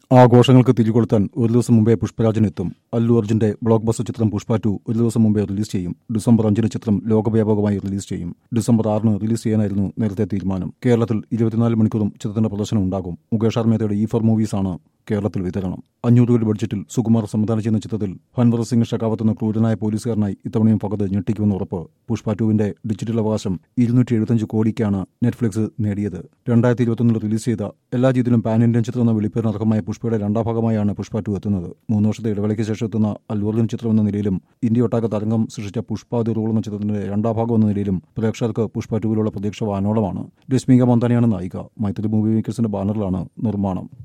ആഘോഷങ്ങൾക്ക് തിരികൊളുത്താൻ ഒരു ദിവസം മുമ്പേ പുഷ്പരാജൻ എത്തും അല്ലു അർജുന്റെ ബ്ലോക്ക് ബസ്റ്റർ ചിത്രം പുഷ്പ ടു ഒരു ദിവസം മുമ്പേ റിലീസ് ചെയ്യും ഡിസംബർ അഞ്ചിന് ചിത്രം ലോകവ്യാപകമായി റിലീസ് ചെയ്യും ഡിസംബർ ആറിന് റിലീസ് ചെയ്യാനായിരുന്നു നേരത്തെ തീരുമാനം കേരളത്തിൽ ഇരുപത്തിനാല് മണിക്കൂറും ചിത്രത്തിന്റെ പ്രദർശനം ഉണ്ടാകും മുകേഷ് ആർമേതയുടെ ഈ ഫോർ മൂവീസാണ് കേരളത്തിൽ വിതരണം അഞ്ഞൂറ് കോടി ബഡ്ജറ്റിൽ സുകുമാർ സംവിധാനം ചെയ്യുന്ന ചിത്രത്തിൽ ഹൻവർ സിംഗ് ഷെഖാവത്ത് എന്ന ക്രൂരനായ പോലീസുകാരനായി ഇത്തവണയും ഫഗത് ഞെട്ടിക്കുമെന്ന് ഉറപ്പ് പുഷ്പ ടുവിന്റെ ഡിജിറ്റൽ അവകാശം ഇരുന്നൂറ്റി എഴുപത്തഞ്ച് കോടിക്കാണ് നെറ്റ്ഫ്ലിക്സ് നേടിയത് രണ്ടായിരത്തി ഇരുപത്തൊന്നിൽ റിലീസ് ചെയ്ത എല്ലാ രീതിയിലും പാൻ ഇന്ത്യൻ ചിത്രം എന്ന വിളിപ്പേരിന് അർഹമായ പുഷ്പയുടെ രണ്ടാം ഭാഗമായാണ് പുഷ്പ ടു എത്തുന്നത് മൂന്ന് വർഷത്തെ ഇടവേളയ്ക്ക് ശേഷം എത്തുന്ന അൽവർജൻ ചിത്രം എന്ന നിലയിലും ഇന്ത്യ ഒട്ടാകെ തരംഗം സൃഷ്ടിച്ച പുഷ്പ ദി റൂൾ എന്ന ചിത്രത്തിന്റെ രണ്ടാം ഭാഗം എന്ന നിലയിലും പ്രേക്ഷകർക്ക് പുഷ്പ ടുവിലുള്ള പ്രതീക്ഷ വാനോളമാണ് രശ്മിക മന്ദാനയാണ് നായിക മൈത്രി മൂവി മേക്കേഴ്സിന്റെ ബാനറിലാണ് നിർമ്മാണം